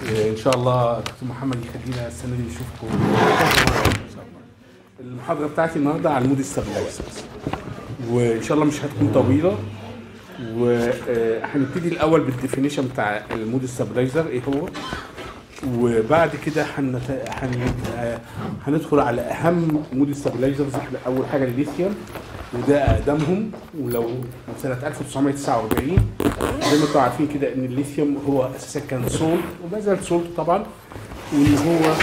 ان شاء الله دكتور محمد يخلينا السنه دي نشوفكم المحاضره بتاعتي النهارده على المود ستابلايزرز وان شاء الله مش هتكون طويله وهنبتدي الاول بالديفينيشن بتاع المود ستابلايزر ايه هو وبعد كده هنت... هن... آه، هندخل على اهم مود ستابلايزرز اول حاجه الليثيوم وده اقدمهم ولو من سنه 1949 زي ما انتم عارفين كده ان الليثيوم هو اساسا كان سولت وما زال سولت طبعا وان هو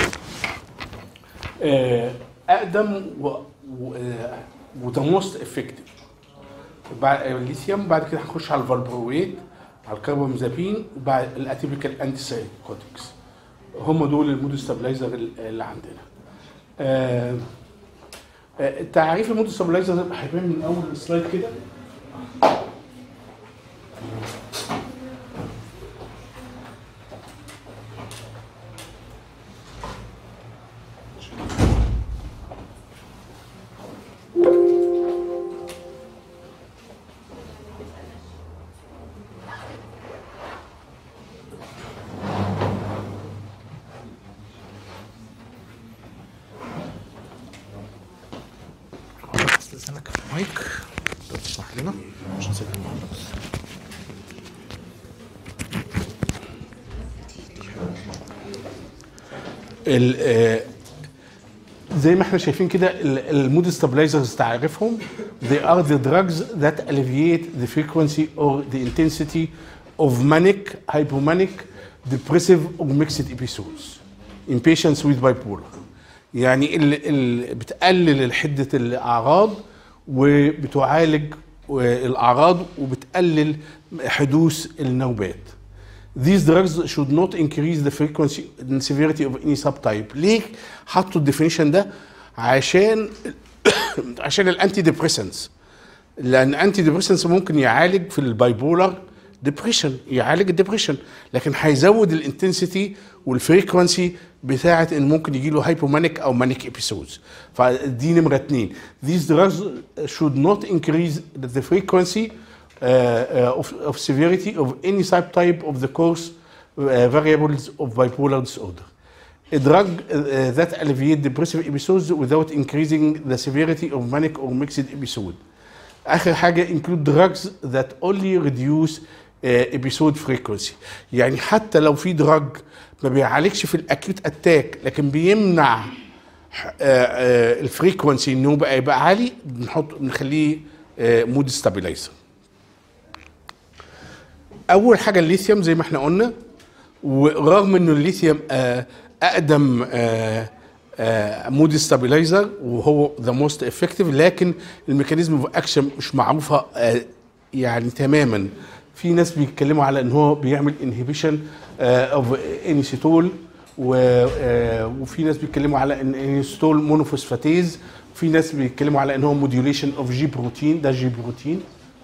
آه، اقدم و وذا موست افكتيف الليثيوم بعد كده هنخش على الفالبرويت على الكربامازابين وبعد الاتيبيكال انتي سايكوتكس هم دول المود ستابلايزر اللي عندنا آه، آه، تعريف المود ستابلايزر هيبان من اول السلايد كده استاذنك في المايك لو تسمح لنا عشان نسجل مع بعض ال- آه، زي ما احنا شايفين كده ال- المود ستابلايزرز تعرفهم they are the drugs that alleviate the frequency or the intensity of manic, hypomanic, depressive or mixed episodes in patients with bipolar يعني ال ال بتقلل حدة الأعراض وبتعالج الأعراض وبتقلل حدوث النوبات These drugs should not increase the frequency and severity of any subtype. ليه حطوا الديفينيشن ده؟ عشان عشان الانتي ديبريسنس لان انتي ديبريسنس ممكن يعالج في البايبولار ديبريشن يعالج الديبريشن لكن هيزود الانتنسيتي والفريكونسي بتاعه ان ممكن يجي له هايبومانيك او مانيك ابيسودز فدي نمره اثنين These drugs should not increase the frequency uh, uh, of, of severity of any subtype of the course uh, variables of bipolar disorder. A drug uh, that alleviate depressive episodes without increasing the severity of manic or mixed episode. آخر حاجة include drugs that only reduce uh, episode frequency. يعني حتى لو في دراج ما بيعالجش في الاكيوت اتاك لكن بيمنع الفريكونسي انه بقى يبقى عالي بنحط نخليه مود ستابلايزر. اول حاجه الليثيوم زي ما احنا قلنا ورغم انه الليثيوم آه، اقدم مود ستابلايزر وهو ذا موست افكتيف لكن الميكانيزم اوف اكشن مش معروفه آه، يعني تماما في ناس بيتكلموا على ان هو بيعمل انهبيشن اوف انيسيتول وفي ناس بيتكلموا على ان انيسيتول مونوفوسفاتيز وفي ناس بيتكلموا على ان هو موديوليشن اوف جي بروتين ده جي بروتين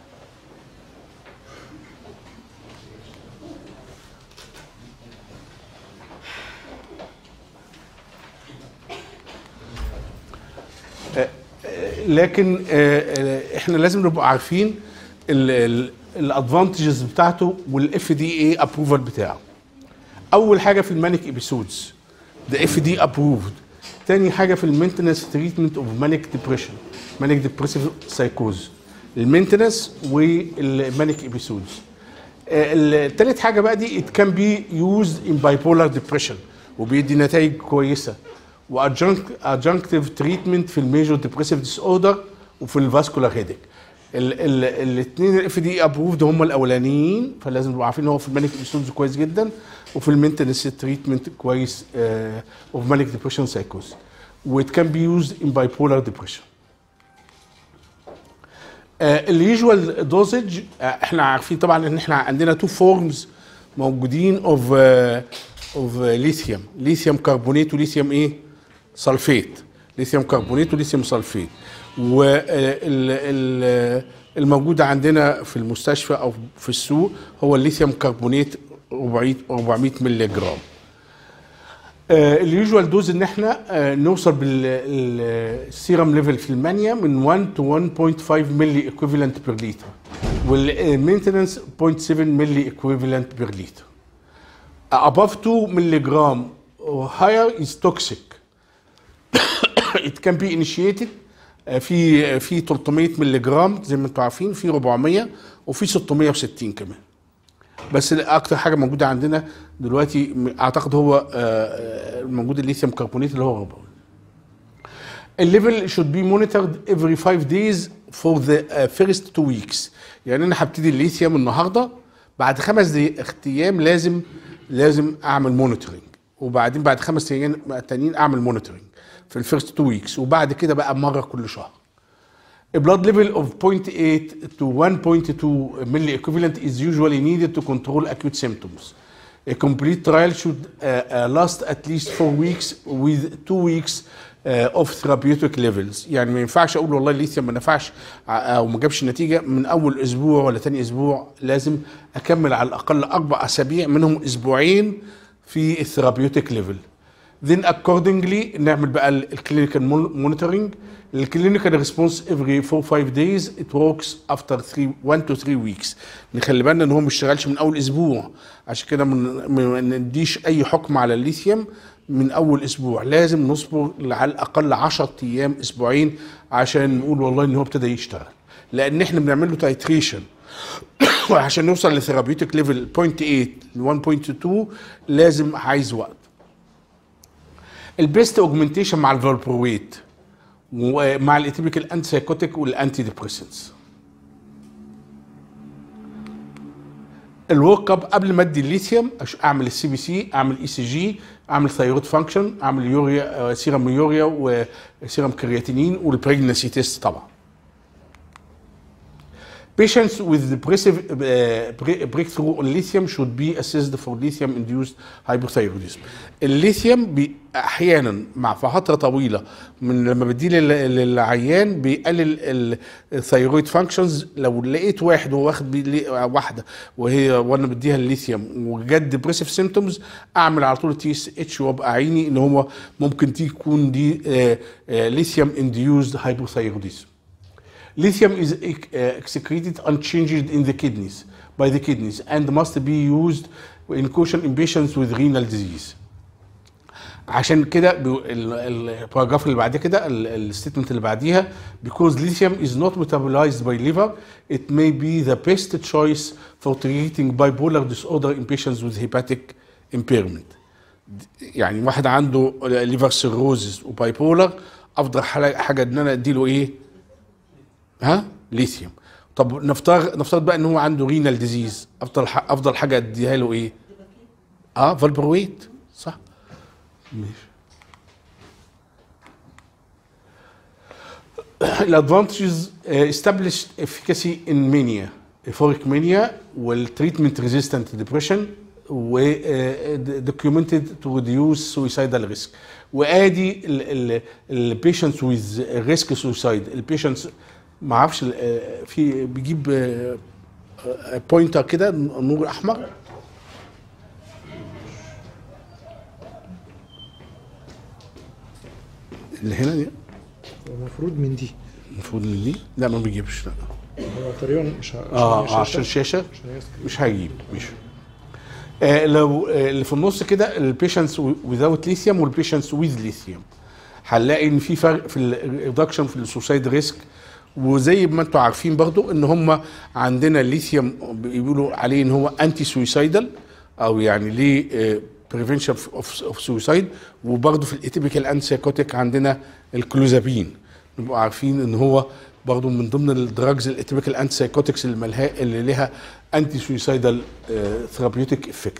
لكن آه، آه، احنا لازم نبقى عارفين الادفانتجز بتاعته والاف دي اي ابروفال بتاعه اول حاجه في المانيك ابيسودز ده اف دي ابروفد تاني حاجه في المينتنس تريتمنت اوف مانيك ديبريشن مانيك ديبريسيف سايكوز المينتنس والمانيك ابيسودز التالت حاجه بقى دي it can be used in bipolar depression وبيدي نتائج كويسه وادجنكتيف تريتمنت في الميجور ديبريسيف ديس اوردر وفي الفاسكولار هيدك الاثنين الاف دي ابروفد هم الاولانيين فلازم نبقى عارفين ان هو في المانيك ابيسودز كويس جدا وفي المينتنس تريتمنت كويس اوف مانيك ديبريشن سايكوز وات كان بي يوزد ان باي بولار ديبريشن اليوجوال دوزج احنا عارفين طبعا ان احنا عندنا تو فورمز موجودين اوف اوف ليثيوم ليثيوم كربونات وليثيوم ايه سلفيت ليثيوم كربونات وليثيوم سلفيت والموجود عندنا في المستشفى او في السوق هو الليثيوم كربونات 400 400 مللي جرام اليوجوال دوز ان احنا آه، نوصل بالسيرم ليفل في المانيا من 1 تو 1.5 ملي ايكويفالنت بير لتر والمينتنس 0.7 ملي ايكويفالنت بير لتر above 2 milligram or higher is toxic it can be initiated آه، في في 300 مللي جرام زي ما انتم عارفين في 400 وفي 660 كمان بس اكتر حاجه موجوده عندنا دلوقتي م- اعتقد هو آه، آه، الموجود الليثيوم كربونات اللي هو 400 الليفل should be monitored every 5 days for the uh, first two weeks يعني انا هبتدي الليثيوم النهارده بعد خمس دي- ايام لازم لازم اعمل مونيتورنج وبعدين بعد خمس ايام تانيين اعمل مونيتورنج في الفيرست تو ويكس وبعد كده بقى مره كل شهر A blood level of 0.8 to 1.2 milli equivalent is usually needed to control acute symptoms. A complete trial should uh, uh, last at least four weeks with two weeks uh, of therapeutic levels. يعني ما ينفعش اقول والله الليثيوم ما نفعش ع- او ما جابش نتيجه من اول اسبوع ولا تاني اسبوع لازم اكمل على الاقل اربع اسابيع منهم اسبوعين في الثيرابيوتيك ليفل. then accordingly نعمل بقى الكلينيكال مونيتورنج الكلينيكال ريسبونس every 4 5 days it works after 3 1 to 3 weeks نخلي بالنا ان هو ما اشتغلش من اول اسبوع عشان كده من- ما نديش اي حكم على الليثيوم من اول اسبوع لازم نصبر على الاقل 10 ايام اسبوعين عشان نقول والله ان هو ابتدى يشتغل لان احنا بنعمل له تايتريشن وعشان نوصل لثيرابيوتيك ليفل 0.8 ل 1.2 لازم عايز وقت البيست اوجمنتيشن مع الفالبرويت ومع الاتيبيكال انتي سايكوتيك والانتي ديبريسنتس الورك اب قبل ما ادي الليثيوم أش- اعمل السي بي سي اعمل اي سي جي اعمل ثايرويد فانكشن اعمل يوريا آه، سيرم يوريا وسيرم كرياتينين والبريجنسي تيست طبعا Patients with depressive uh, bre- breakthrough on lithium should be assessed for lithium-induced hypothyroidism. الليثيوم بي احيانا مع في فتره طويله من لما بديه لل- للعيان بيقلل الثيرويد فانكشنز لو لقيت واحد وهو واخد بي- لي- واحده وهي وانا بديها الليثيوم وجت ديبريسيف سيمتومز اعمل على طول تي اس اتش وابقى عيني ان هو ممكن تكون دي ليثيوم انديوزد هايبوثايروديزم. Lithium is uh, excreted unchanged in the kidneys by the kidneys and must be used in caution in patients with renal disease. عشان كده بيو- ال- ال- الباراجراف اللي بعد كده الستيتمنت اللي بعديها because lithium is not metabolized by liver it may be the best choice for treating bipolar disorder in patients with hepatic impairment يعني واحد عنده ليفر سيروزز وبايبولر افضل حاجه حاجة ان انا اديله ايه ها ليثيوم طب نفترض نفترض بقى ان هو عنده رينال ديزيز افضل ح- افضل حاجه اديها له ايه اه فالبرويت صح ماشي الادفانتجز established efficacy in mania euphoric mania والتريتمنت resistant depression و uh, documented to reduce suicidal risk وادي البيشنتس with risk suicide البيشنتس ما اعرفش ال- آه، في بيجيب بوينتر كده نور احمر اللي هنا دي المفروض من دي المفروض ان دي لا ما بيجيبش لا هو تقريبا مش ه- اه عشان آه، عشان الشاشه عشان هي سكرين. مش هيجيب مش آه لو آه اللي في النص كده البيشنتس without ليثيوم والبيشنتس with ليثيوم هنلاقي ان في فرق في الريدكشن في السوسايد ريسك وزي ما انتم عارفين برضو ان هم عندنا الليثيوم بيقولوا عليه ان هو انتي سويسايدال او يعني ليه بريفنشن اوف سويسايد وبرضو في الاتيبيكال انتي سايكوتيك عندنا الكلوزابين نبقى عارفين ان هو برضو من ضمن الدراجز الاتيبيكال انتي سايكوتكس اللي ملها اللي لها انتي سويسايدال ثيرابيوتيك افكت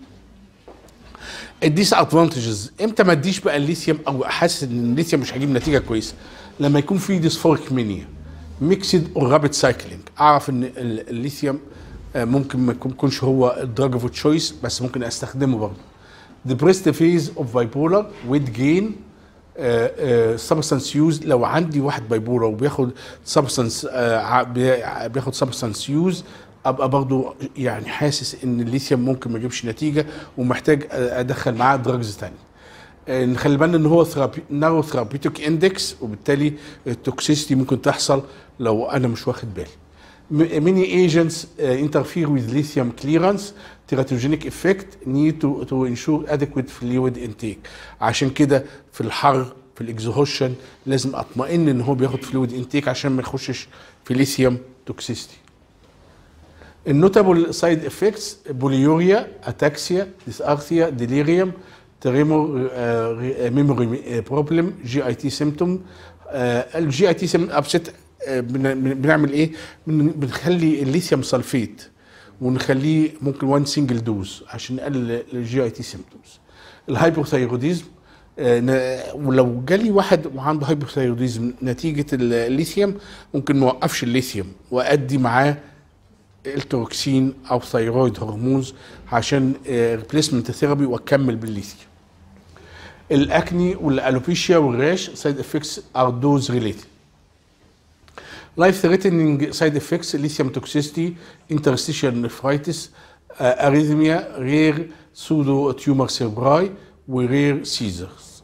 الديس ادفانتجز امتى ما اديش بقى الليثيوم او احس ان الليثيوم مش هيجيب نتيجه كويسه لما يكون في ديسفورك مينيا ميكسد اور رابid سايكلينج اعرف ان ال- الليثيوم آه، ممكن ما يكون- يكونش هو الدراج اوف تشويس بس ممكن استخدمه برضه depressed phase of bipolar weight gain سبستانس يوز لو عندي واحد بايبولر وبياخد سبستانس بياخد سبستانس يوز ابقى برضو يعني حاسس ان الليثيوم ممكن ما يجيبش نتيجه ومحتاج ادخل معاه دراجز تانية آه، نخلي بالنا ان هو ثرابي نارو ثيرابيوتيك اندكس وبالتالي التوكسيستي ممكن تحصل لو انا مش واخد بالي M- many agents uh, interfere with lithium clearance teratogenic effect need to, to ensure adequate fluid intake عشان كده في الحر في الاكزهوشن لازم اطمئن ان هو بياخد فلويد انتيك عشان ما يخشش في ليثيوم توكسيستي النوتابل سايد افكتس بوليوريا اتاكسيا ديسارثيا ديليريوم تريمور ميموري بروبلم جي اي تي سيمتوم الجي اي تي سيمتوم ابسط بنعمل ايه بن- بنخلي الليثيوم سلفيت ونخليه ممكن وان سنجل دوز عشان نقلل الجي اي تي سيمتومز الهايبوثايروديزم آه، ن- ولو جالي واحد وعنده هايبوثايروديزم نتيجه الليثيوم ممكن ما اوقفش الليثيوم وادي معاه التروكسين او ثيرويد هرمونز عشان ريبليسمنت ثيرابي واكمل بالليثيوم الاكني والالوبيشيا والراش سايد افكتس ار دوز ريليتد life threatening side effects lithium toxicity interstitial nephritis uh, arrhythmia rare pseudo tumor cerebri ورير سيزرز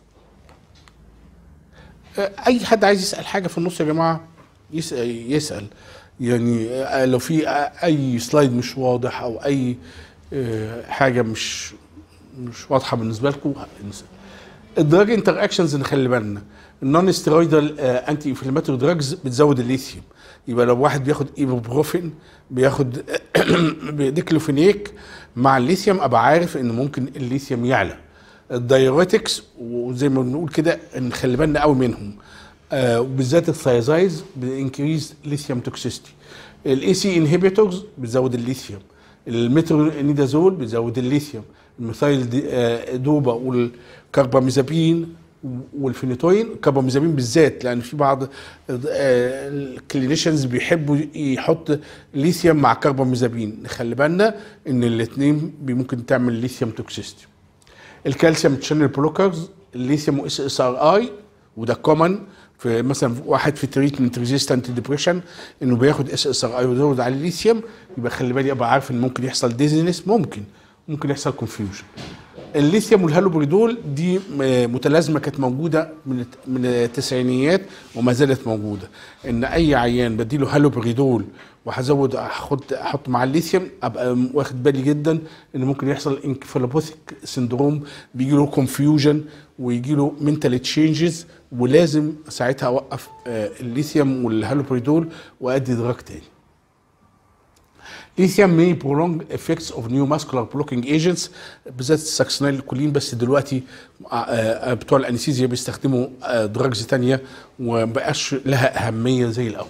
اي حد عايز يسال حاجه في النص يا جماعه يسال يسال يعني آه، لو في آه، اي سلايد مش واضح او اي آه، حاجه مش مش واضحه بالنسبه لكم انسى الدراج انتر اكشنز نخلي بالنا النون ستيرويدال انتي انفلاماتوري دراجز بتزود الليثيوم يبقى لو واحد بياخد ايبوبروفين بياخد ديكلوفينيك مع الليثيوم ابقى عارف ان ممكن الليثيوم يعلى الدايوريتكس وزي ما بنقول كده نخلي بالنا قوي منهم آه وبالذات الثايزايز بانكريز ليثيوم توكسيستي الاي سي انهبيتورز بتزود الليثيوم الميترونيدازول بتزود الليثيوم الميثايل دي- آه، دوبا والكرباميزابين والفينيتوين الكرباميزابين بالذات لان في بعض الكلينيشنز بيحبوا يحط ليثيوم مع كرباميزابين نخلي بالنا ان الاثنين ممكن تعمل ليثيوم توكسيستي الكالسيوم تشانل بلوكرز الليثيوم واس اس ار اي وده كومن في مثلا واحد في تريتمنت ريزيستنت ديبريشن انه بياخد اس اس ار اي ويزود عليه الليثيوم يبقى خلي بالي ابقى عارف ان ممكن يحصل ديزنس ممكن ممكن يحصل كونفيوجن الليثيوم والهالوبريدول دي م- متلازمه كانت موجوده من الت- من التسعينيات وما زالت موجوده ان اي عيان بديله هالوبريدول وهزود احط احط مع الليثيوم ابقى م- واخد بالي جدا ان ممكن يحصل انكفالوباثيك سندروم بيجي له كونفيوجن ويجي له منتال تشينجز ولازم ساعتها اوقف آه، الليثيوم والهالوبريدول وادي دراج تاني lithium may prolong effects of new muscular blocking agents بالذات الساكسينيل الكولين بس دلوقتي آه، آه، بتوع الانستيزيا بيستخدموا آه، دراجز تانية ومبقاش لها اهميه زي الاول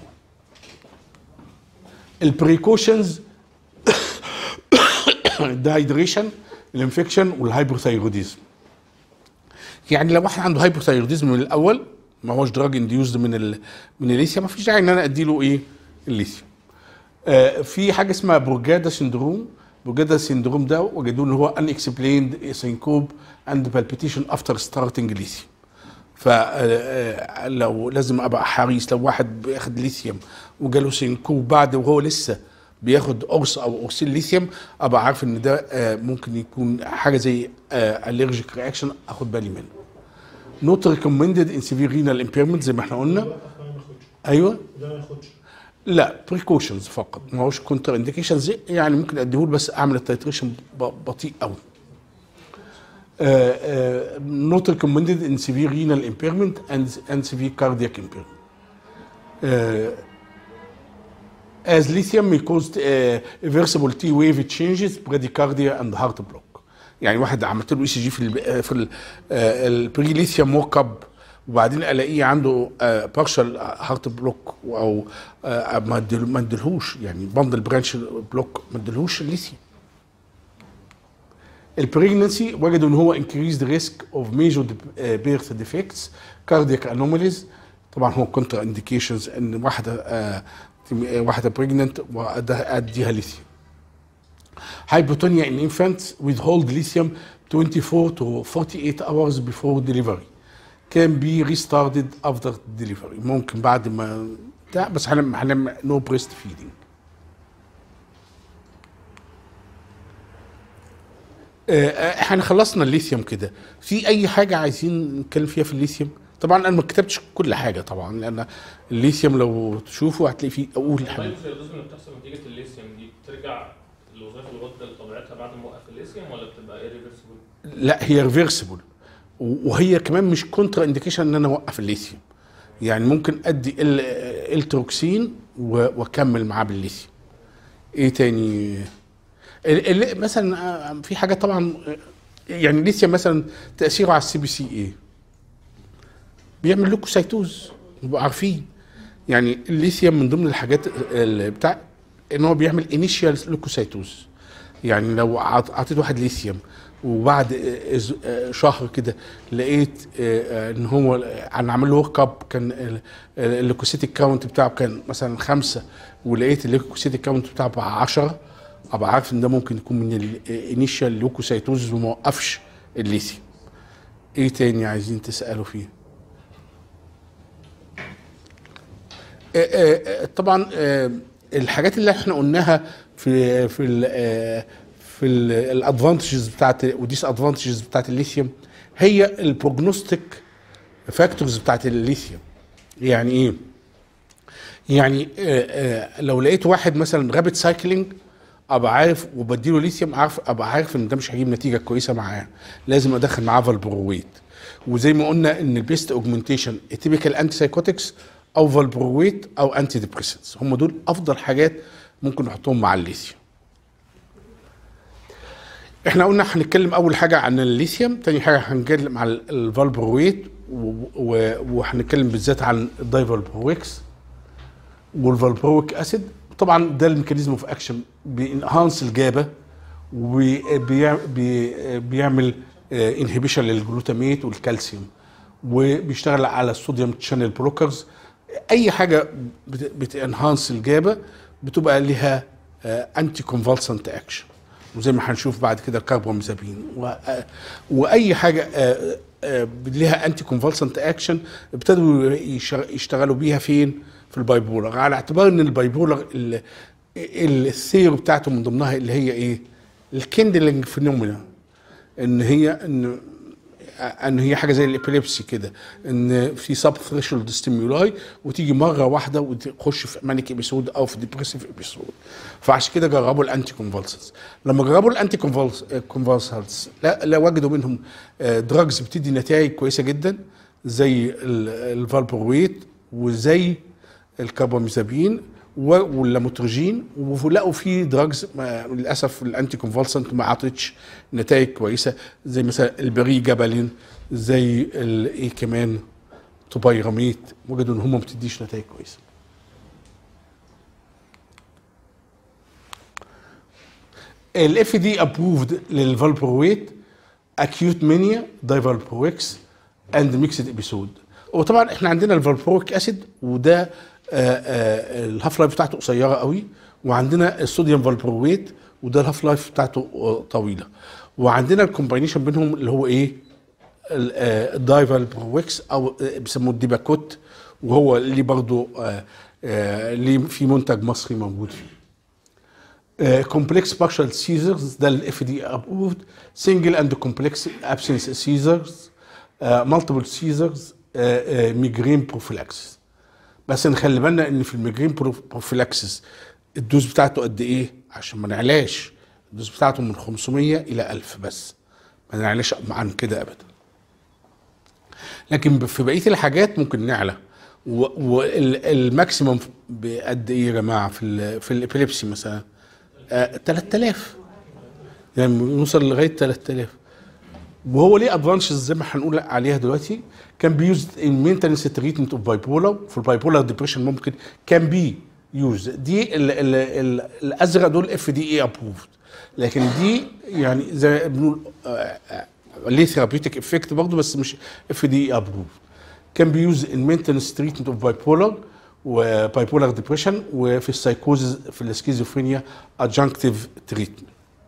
البريكوشنز الدهيدريشن الانفكشن والهايبوثايروديزم يعني لو واحد عنده هايبوثايروديزم من الاول ما هوش دراج انديوزد من ال من الليثيوم ما فيش داعي ان انا ادي له ايه الليثيوم آه، في حاجه اسمها برجادا سندروم برجادا سندروم ده وجدوه ان هو ان اكسبليند سينكوب اند بالبيتيشن افتر ستارتنج ليثيوم فلو لازم ابقى حريص لو واحد بياخد ليثيوم وجاله سينكوب بعد وهو لسه بياخد قرص او قرصين ليثيوم ابقى عارف ان ده آه، ممكن يكون حاجه زي الرجيك رياكشن اخد بالي منه نوت ريكومندد ان سيفير رينال امبيرمنت زي ما احنا قلنا ايوه ده ما ياخدش لا بريكوشنز فقط ما هوش كونتر انديكيشنز يعني ممكن اديهول بس اعمل التيتريشن بطيء قوي نوت ريكومندد ان سيفير رينال امبيرمنت اند اند سيفير كاردياك امبيرمنت as lithium may cause uh, irreversible T wave changes bradycardia and heart block يعني واحد عملت له اي سي جي في ال في البري ليثيوم ووك اب وبعدين الاقيه عنده بارشال هارت بلوك او آه، ما اديله- ما اديلهوش يعني بندل برانش بلوك ما اديلهوش الليثيوم البريجنسي وجدوا ان هو increased risk of major birth defects cardiac anomalies طبعا هو كونتر انديكيشنز ان واحده آه، واحده بريجننت واديها ليثيوم Hypotonia in infants withhold lithium 24 to 48 hours before delivery. Can be restarted after delivery. ممكن بعد ما بتاع بس هنعمل هنعمل no breast feeding. آه، احنا خلصنا الليثيوم كده في اي حاجه عايزين نتكلم فيها في الليثيوم طبعا انا ما كتبتش كل حاجه طبعا لان الليثيوم لو تشوفه هتلاقي فيه اول حاجه الهايبوثيروديزم اللي بتحصل نتيجه الليثيوم دي بترجع لوظائف الغده لطبيعتها بعد ما وقف الليثيوم ولا بتبقى irreversible؟ لا هي ريفرسبل وهي كمان مش كونترا انديكيشن ان انا اوقف الليثيوم يعني ممكن ادي ال- التروكسين و- واكمل معاه بالليثيوم ايه تاني ال- ال- مثلا آه، في حاجه طبعا آه، يعني الليثيوم مثلا تاثيره على السي بي سي ايه بيعمل لوكوسايتوز نبقى عارفين يعني الليثيوم من ضمن الحاجات اللي بتاع ان هو بيعمل انيشيال لوكوسايتوز يعني لو عط- اعطيت واحد ليثيوم وبعد آه، أز- آه، شهر كده لقيت آه، آه، ان هو انا عامل له ورك اب كان ال- ال- الليكوسيتيك كاونت بتاعه كان مثلا خمسه ولقيت الليكوسيتيك كاونت بتاعه بقى 10 ابقى عارف ان ده ممكن يكون من الانيشال لوكوسايتوز وما وقفش الليثيوم ايه تاني عايزين تسالوا فيه آه، آه، آه، طبعا آه، الحاجات اللي احنا قلناها في في ال في الادفانتجز بتاعت وديس ادفانتجز بتاعت الليثيوم هي البروجنوستيك فاكتورز بتاعت الليثيوم يعني ايه؟ يعني آه، آه، لو لقيت واحد مثلا رابت سايكلينج ابقى عارف وبديله ليثيوم عارف ابقى عارف ان ده مش هيجيب نتيجه كويسه معاه لازم ادخل معاه فالبرويت وزي ما قلنا ان البيست اوجمنتيشن تيبيكال انتي سايكوتكس او فالبرويت او انتي ديبريسنتس هم دول افضل حاجات ممكن نحطهم مع الليثيوم احنا قلنا هنتكلم اول حاجه عن الليثيوم تاني حاجه هنتكلم عن الفالبرويت و- و- وهنتكلم بالذات عن الدايفالبرويكس والفالبرويك اسيد طبعا ده الميكانيزم اوف اكشن بينهانس الجابه وبيعمل انهبيشن للجلوتاميت والكالسيوم وبيشتغل على الصوديوم تشانل بلوكرز اي حاجه بتنهانس الجابه بتبقى لها انتي كونفالسنت اكشن وزي ما هنشوف بعد كده الكربوميزابين و- آه، واي حاجه آه، آه، لها انتي كونفالسنت اكشن ابتدوا يشغ- يشتغلوا بيها فين في البايبولر على اعتبار ان البايبولر ال- ال- الثيوري بتاعته من ضمنها اللي هي ايه الكندلنج فينومينا ان هي ان ان هي حاجه زي الابيليبسي كده ان في سب ثريشولد ستيمولاي وتيجي مره واحده وتخش في مانيك ابيسود او في ديبريسيف ابيسود فعشان كده جربوا الانتي كونفالسنس لما جربوا الانتي كونفالسنس لا, لا وجدوا منهم دراجز بتدي نتائج كويسه جدا زي ال- الفالبرويت وزي الكرباميزابين و- واللاموتروجين ولقوا في دراجز ما- للاسف الانتي كونفالسنت ما عطتش نتائج كويسه زي مثلا البري جبلين زي ال- ايه كمان توبايراميت وجدوا ان هم ما بتديش نتائج كويسه الاف دي ابروفد للفالبرويت اكيوت مانيا دايفالبرويكس اند ميكسد ابيسود وطبعا احنا عندنا الفالبرويك اسيد وده آه، آه، الهاف لايف بتاعته قصيره قوي وعندنا الصوديوم فالبرويت وده الهاف لايف بتاعته آه، طويله وعندنا الكومباينيشن بينهم اللي هو ايه الدايفال برويكس او آه، بيسموه الديباكوت وهو اللي برضه آه، آه، ليه في منتج مصري موجود فيه كومبلكس بارشال سيزرز ده الاف دي ابروفد سنجل اند كومبلكس ابسنس سيزرز مالتيبل سيزرز ميجرين بروفيلاكسس بس نخلي بالنا ان في الميجرين بروفيلاكسس الدوز بتاعته قد ايه عشان ما نعلاش الدوز بتاعته من 500 الى 1000 بس ما نعلاش عن كده ابدا لكن في بقيه الحاجات ممكن نعلى والماكسيموم بقد ايه يا جماعه في ال في الابيليبسي مثلا آه 3000 يعني نوصل لغايه 3000 وهو ليه ادفانتجز زي ما هنقول عليها دلوقتي كان بيوز ان مينتنس تريتمنت اوف باي بولر في الباي بولر ديبريشن ممكن كان بي يوز دي ال ال ال الازرق دول اف دي اي ابروفد لكن دي يعني زي ما بنقول آه، آه، ليه ثيرابيوتيك افكت برضه بس مش اف دي اي ابروفد كان بيوز ان مينتنس تريتمنت اوف باي بولر وباي بولر ديبريشن وفي السايكوزز في السكيزوفرينيا ادجنكتيف تريتمنت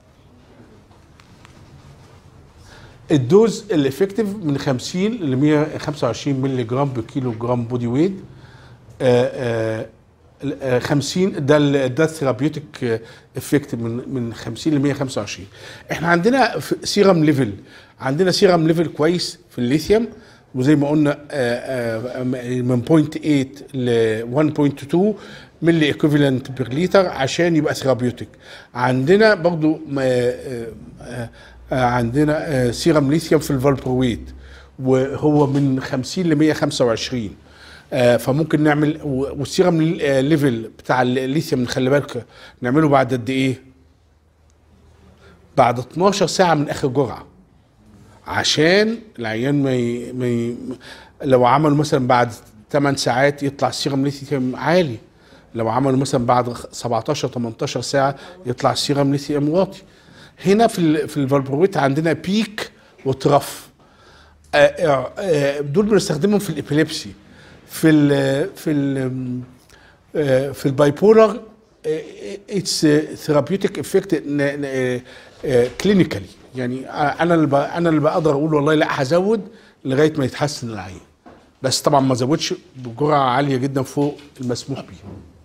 الدوز الافكتيف من 50 ل 125 مللي جرام بكيلو جرام بودي ويت آه، آه، 50 ده ال- ده الثيرابيوتيك افكت من من 50 ل 125 احنا عندنا في سيرم ليفل عندنا سيرم ليفل كويس في الليثيوم وزي ما قلنا آه، آه، من 0.8 ل 1.2 ملي ايكوفالنت بير لتر عشان يبقى ثيرابيوتيك عندنا برضو ما- آه، آه، آه، عندنا آه، سيرم ليثيوم في الفالبرويت وهو من 50 ل 125 آه، فممكن نعمل و- والسيرم ليفل بتاع الليثيوم خلي بالك نعمله بعد قد ايه؟ بعد 12 ساعه من اخر جرعه عشان العيان ما, ي... ما ي... لو عملوا مثلا بعد 8 ساعات يطلع السيرم ليثيوم عالي لو عملوا مثلا بعد 17 18 ساعه يطلع السيرم ليثيوم واطي هنا في ال... في الفالبرويت عندنا بيك وترف آه، آه، آه، دول بنستخدمهم في الابيليبسي في ال في ال آه، في البايبولار اتس ثيرابيوتيك افكت كلينيكالي يعني انا اللي ب- انا اللي بقدر اقول والله لا هزود لغايه ما يتحسن العين بس طبعا ما زودش بجرعه عاليه جدا فوق المسموح بيه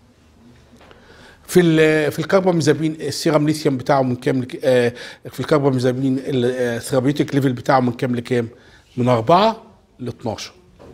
في ال في الكرباميزابين السيرم ليثيوم بتاعه من كام لك آه، في الكرباميزابين الثيرابيوتيك ليفل بتاعه من كام لكام؟ من 4 ل 12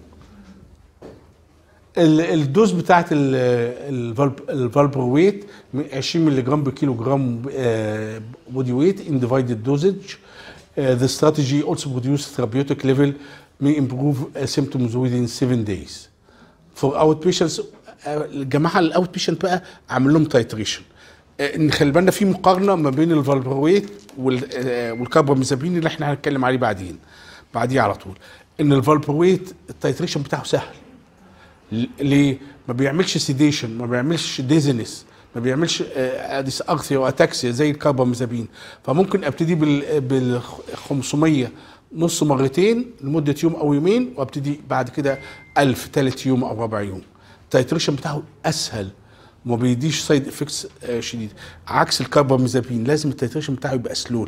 ال- الدوز بتاعت الفالبرويت 20 مللي جرام بكيلو جرام بودي ويت in divided dosage. Uh, the strategy also produce therapeutic level may improve uh, symptoms within 7 days. For outpatients uh, الجماعه الاوت بيشنت بقى عامل لهم تايتريشن نخلي بالنا في مقارنه ما بين الفالبرويت وال- آه، والكرباميزابين اللي احنا هنتكلم عليه بعدين بعديه على طول ان الفالبرويت التايتريشن بتاعه سهل ل- ليه؟ ما بيعملش سيديشن ما بيعملش ديزنس ما بيعملش اديس ارثيا واتاكسيا زي الكرباميزابين فممكن ابتدي بال بال 500 نص مرتين لمده يوم او يومين وابتدي بعد كده 1000 ثالث يوم او رابع يوم التايتريشن بتاعه اسهل وما بيديش سايد افكتس شديد عكس الكرباميزابين لازم التايتريشن بتاعه يبقى سلولي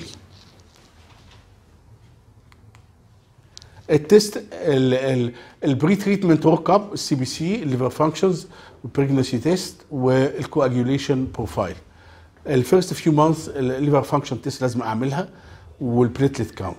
التست البري تريتمنت ورك اب السي بي سي الليفر فانكشنز والبريجنسي تيست والكواجيوليشن بروفايل الفيرست فيو مانث الليفر فانكشن تيست لازم اعملها والبليتلت كاونت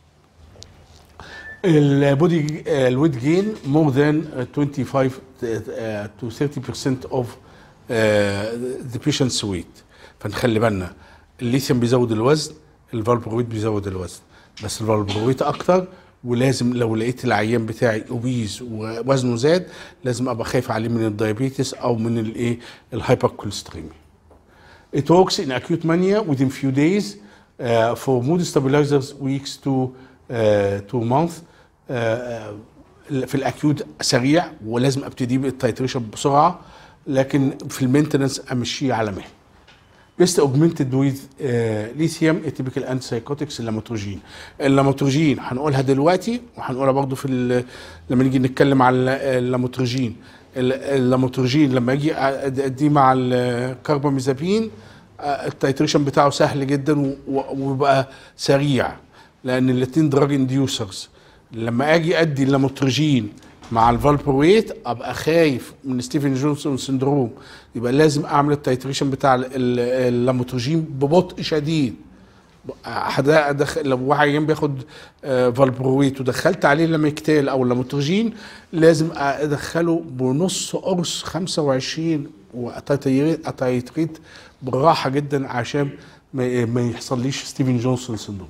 البودي الويت جين مور ذان 25 تو 30% اوف ذا بيشنتس ويت فنخلي بالنا الليثيوم بيزود الوزن الفالبرويت بيزود الوزن بس الفالبرويت اكتر ولازم لو لقيت العيان بتاعي اوبيز ووزنه زاد لازم ابقى خايف عليه من الدايابيتس او من الايه الهايبر كوليستريميا It works in acute mania within few days uh, for mood stabilizers weeks to uh, to month uh, uh, في الاكيوت سريع ولازم ابتدي بالتايتريشن بسرعه لكن في المينتنس امشيه على مهل بيست اوجمنتد ويز ليثيوم اتيبيكال انتي سايكوتكس اللاموتروجين اللاموتروجين هنقولها دلوقتي وهنقولها برضو في ال- لما نيجي نتكلم على اللاموتروجين ال- اللاموتروجين لما اجي اديه مع الكرباميزابين آه، التايتريشن بتاعه سهل جدا و- و- وبقى سريع لان الاثنين دراج انديوسرز لما اجي ادي اللاموتروجين مع الفالبرويت ابقى خايف من ستيفن جونسون سندروم يبقى لازم اعمل التايتريشن بتاع ال- ال- اللاموتروجين ببطء شديد حدا أدخل لو واحد عيان بياخد آه، فالبرويت ودخلت عليه لاميكتال او لاموتروجين لازم ادخله بنص قرص 25 واتايتريت بالراحه جدا عشان ما ما يحصليش ستيفن جونسون سندروم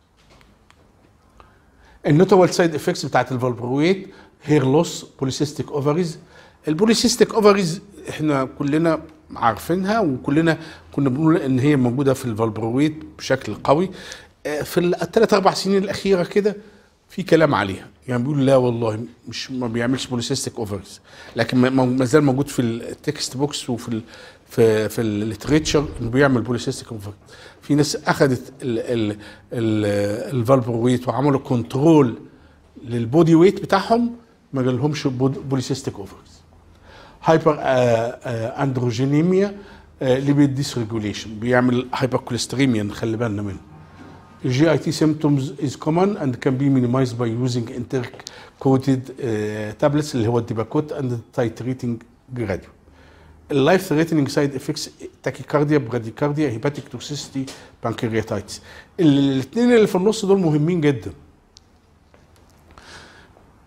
النوتابل سايد افكتس بتاعت الفالبرويت هير لوس بوليسيستيك اوفريز البوليسيستيك اوفريز احنا كلنا عارفينها وكلنا كنا بنقول ان هي موجوده في الفالبرويت بشكل قوي آه، في الثلاث اربع سنين الاخيره كده في كلام عليها يعني بيقولوا لا والله مش ما بيعملش بوليسيستيك اوفريز لكن ما- ما زال موجود في التكست بوكس وفي ال في في الليتريتشر انه بيعمل بوليسيستيك اوفريز في ناس اخذت الفالبرويت وعملوا كنترول للبودي ويت بتاعهم ما جالهمش بوليسيستيك اوفرز هايبر اندروجينيميا ليبيد ديسريجوليشن بيعمل هايبر كوليستريميا نخلي بالنا منه الجي اي تي symptoms is common and can be minimized by using enteric coated uh, tablets اللي هو الديباكوت and titrating gradually. اللايف ثريتنينج سايد افكتس تاكيكارديا براديكارديا هيباتيك توكسيستي بانكرياتايتس الاثنين اللي في النص دول مهمين جدا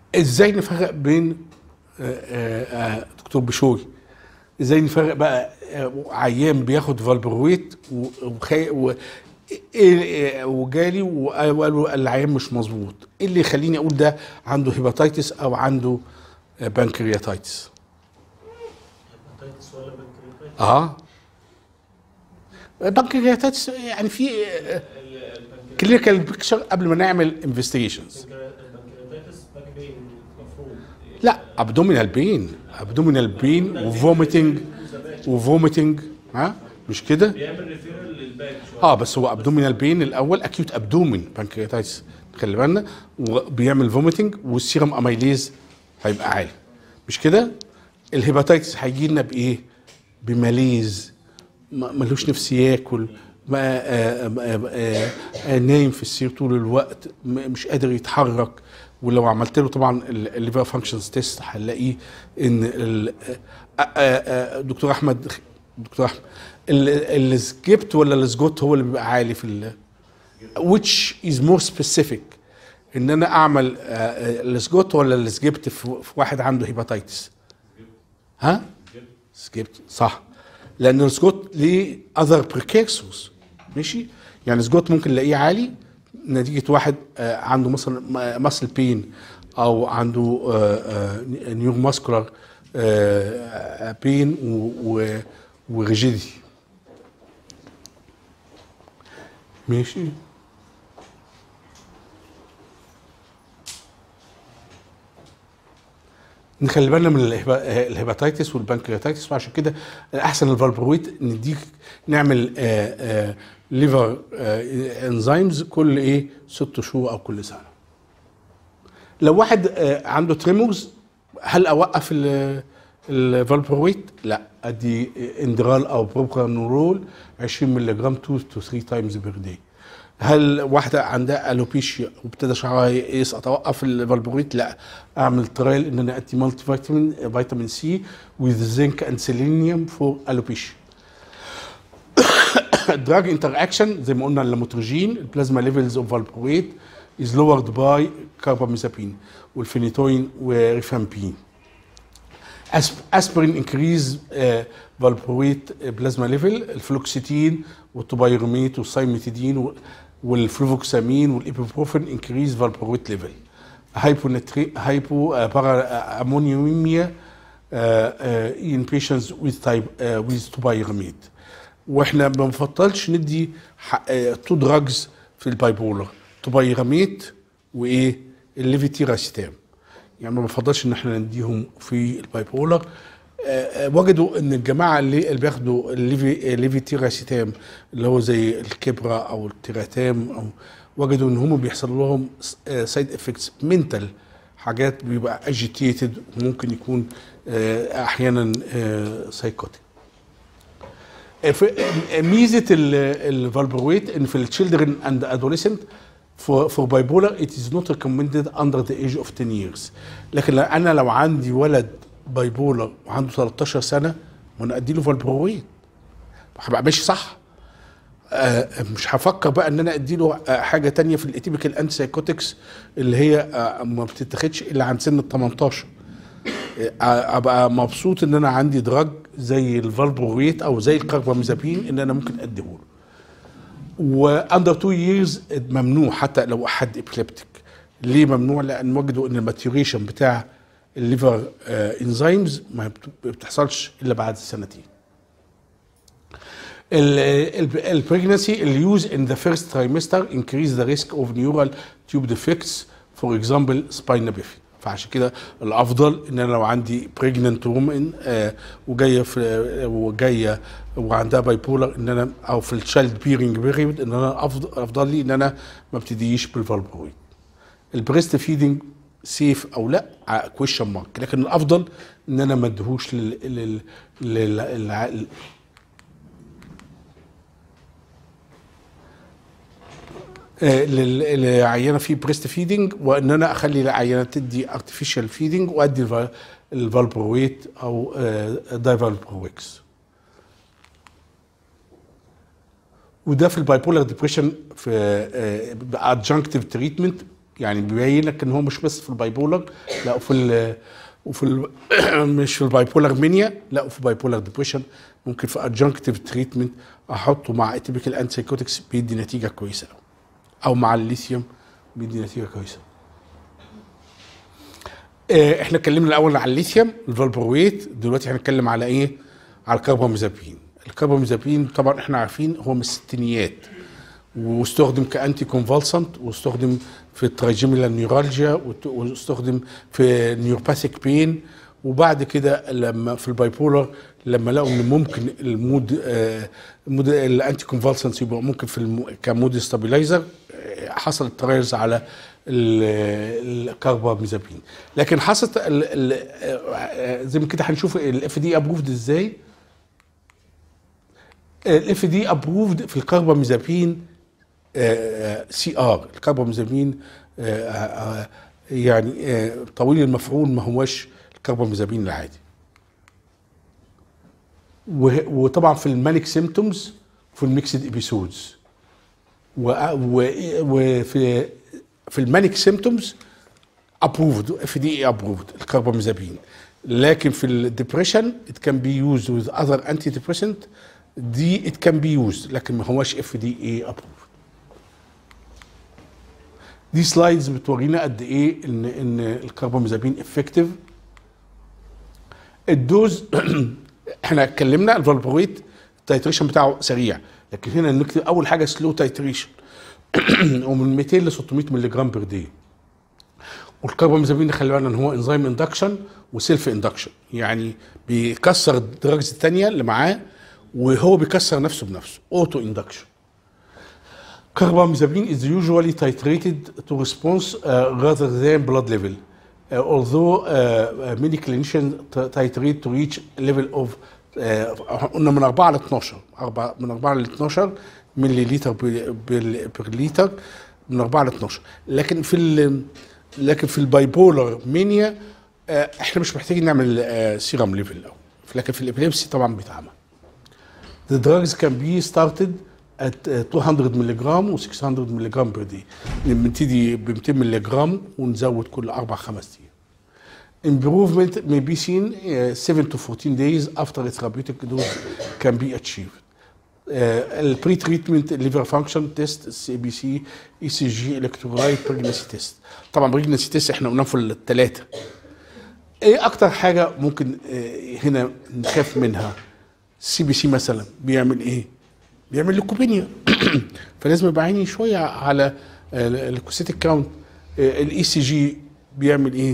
ازاي نفرق بين آه، آه، آه، دكتور بشوي ازاي نفرق بقى آه، عيان بياخد فالبرويت و- وخي... و... إيه- وجالي وقالوا العيان مش مظبوط ايه اللي يخليني اقول ده عنده هيباتيتس او عنده آه، بانكرياتايتس هيباتيتس ولا بنكرياتايتس اه بانكرياتايتس يعني في كلينيكال بيكتشر قبل ما نعمل انفستيجيشنز البنكرياتايتس باك بين المفروض لا ابدومينال بين ابدومينال بين وفوميتنج وفوميتنج ها مش كده بيعمل ريفيرال للباك شويه اه بس هو ابدومينال بين الاول اكيوت ابدومين بانكرياتايتس خلي بالنا وبيعمل فوميتنج والسيرم اميليز هيبقى عالي مش كده الهيباتيتس هيجي لنا بايه بماليز ما- ملوش نفس ياكل ما آه آه آه آه نايم في السرير طول الوقت م- مش قادر يتحرك ولو عملت له طبعا الليفر فانكشنز تيست هنلاقيه ان ال- آه آه آه دكتور احمد دكتور احمد ال- السكيبت ولا السجوت هو اللي بيبقى عالي في ال which is more specific ان انا اعمل آه، آه، السجوت ولا السجبت في في واحد عنده هيباتيتس ها سجبت صح لان السجوت ليه اذر بريكيرسورز ماشي يعني السجوت ممكن نلاقيه عالي نتيجه واحد آه، عنده مثلا ماسل بين او عنده نيور ماسكولار بين وريجيديتي ماشي نخلي بالنا من الهيبا- الهيباتيتس والبنكرياتيتس وعشان كده احسن الفالبرويت نديك نعمل ليفر انزيمز كل ايه ست شهور او كل سنه لو واحد آه، عنده تريمورز هل اوقف ال- الفالبرويت لا ادي اندرال او بروبرانورول 20 ملغ 2 تو 3 تايمز بير داي هل واحدة عندها الوبيشيا وابتدى شعرها يسقط اوقف الفالبرويت؟ لا اعمل ترايل ان انا ادي مالتي فيتامين فيتامين سي وذ زنك اند سيلينيوم فور الوبيشيا. دراج انتر اكشن زي ما قلنا اللاموتروجين البلازما ليفلز اوف فالبرويت از لورد باي كارباميزابين والفينيتوين وريفامبين. اسبرين انكريز فالبرويت بلازما ليفل الفلوكسيتين والتوبايروميت والسايميتيدين و- والفلوفوكسامين والايبوبروفين انكريز فالبرويت ليفل هايبونتري هايبو بارا امونيوميا ان بيشنتس ويز تايب ويز توبايروميت واحنا ما بنفضلش ندي تو دراجز في البايبولر توبايراميت وايه الليفيتيراسيتام يعني ما بفضلش ان احنا نديهم في البايبولر آه، آه، وجدوا ان الجماعه اللي, اللي بياخدوا الليفي الليفيتيراسيتام اللي هو زي الكبرى او التيراتام او وجدوا ان هم بيحصل لهم سايد افكتس منتال حاجات بيبقى اجيتيتد وممكن يكون آه، احيانا سايكوتيك ميزه الفالبرويت ان في التشيلدرن اند ادوليسنت for for bipolar it is not recommended under the age of 10 years لكن لو انا لو عندي ولد بايبولر وعنده 13 سنه وانا ادي له فالبرويت هبقى ماشي صح آه مش هفكر بقى ان انا ادي له آه حاجه تانية في الاتيبيكال انتي سايكوتكس اللي هي آه ما بتتاخدش الا عن سن ال 18 آه، ابقى مبسوط ان انا عندي دراج زي الفالبرويت او زي الكارباميزابين ان انا ممكن اديه له واندر 2 ييرز ممنوع حتى لو حد ابليبتيك ليه ممنوع لان وجدوا ان الماتيوريشن بتاع الليفر انزيمز ما بت- بتحصلش الا بعد سنتين البريجنسي اليوز ان ذا فيرست ترايمستر increase the risk of neural tube defects for example spina bifida فعشان كده الافضل ان انا لو عندي بريجننت وومن وجايه في آه، وجايه وعندها باي بولر ان انا او في التشايلد بيرنج بيريود ان انا افضل افضل لي ان انا ما ابتديش بالفالبرويد البريست فيدنج سيف او لا كويشن مارك لكن الافضل ان انا ما اديهوش لل لل لل لل- آه، لل- للعيانه في بريست فيدنج وان انا اخلي العيانه تدي ارتفيشال فيدنج وادي الفا- الفالبرويت او دايفالبرويكس وده في البايبولار ديبريشن في ادجنكتيف تريتمنت يعني بيبين لك ان هو مش بس في البايبولر لا وفي ال وفي ال مش في البايبولر مانيا لا وفي بايبولر ديبريشن ممكن في ادجنكتيف تريتمنت احطه مع اتيبيكال انتيكوتكس بيدي نتيجه كويسه أوي. او مع الليثيوم بيدي نتيجه كويسه آه، احنا اتكلمنا الاول على الليثيوم الفالبرويت دلوقتي هنتكلم على ايه على الكربامازابين الكربامازابين طبعا احنا عارفين هو من الستينيات واستخدم كانتي كونفالسنت واستخدم في التراجيميلا نيورالجيا وت- واستخدم في نيوروباثيك بين وبعد كده لما في البايبولر لما لقوا ان ممكن المود آه، المود الانتي كونفالسنت يبقى ممكن في الم... كمود ستابيلايزر حصل الترايلز على ال- الكربامازابين لكن حصلت ال- ال- آه، زي ما كده هنشوف الاف دي ابروفد ازاي الاف دي ابروفد في الكربامازابين سي ار الكربامازابين آه، آه، يعني آه، طويل المفعول ما هوش الكربامازابين العادي وه- وطبعا في المانيك سيمتومز في الميكسد ابيسودز وفي في المانيك سيمتومز ابروفد اف دي اي ابروفد الكربامازابين لكن في الدبريشن ات كان بي يوزد وذ اذر انتي ديبريسنت دي ات كان بي يوزد لكن ما هوش اف دي اي ابروفد دي سلايدز بتورينا قد ايه ان ان الكربامازابين افكتيف الدوز احنا اتكلمنا الفالبرويت التايتريشن بتاعه سريع لكن هنا نكتب اول حاجه سلو تايتريشن ومن 200 ل 600 مللي جرام بير دي والكربامازابين خلي بالنا ان هو انزيم اندكشن وسيلف اندكشن يعني بيكسر الدراجز الثانيه اللي معاه وهو بيكسر نفسه بنفسه اوتو اندكشن Carbamazepine is usually titrated to response uh, rather than blood level, uh, although uh, uh, many clinicians t- titrate to reach a level of uh, قلنا من 4 ل 12 أربعة من 4 ل 12 ملي لتر بير لتر من 4 ل 12 لكن في ال لكن في البايبولر مانيا آه، احنا مش محتاجين نعمل سيرم ليفل لكن في الابيليبسي طبعا بيتعمل The drugs can be started at uh, 200 ملغ و 600 ملغ per day بنبتدي ب 200 ملغ ونزود كل اربع خمس ايام. Improvement may be seen uh, 7 to 14 days after a therapeutic dose can be achieved. البري تريتمنت ليفر فانكشن تيست السي بي سي اي سي جي الكترولايت بريجنسي تيست طبعا بريجنسي تيست احنا قلنا في الثلاثه ايه اكتر حاجه ممكن آه، هنا نخاف منها السي بي سي مثلا بيعمل ايه بيعمل ليكوبينيا فلازم يبقى عيني شويه على الكوسيتيك كاونت الاي سي جي بيعمل ايه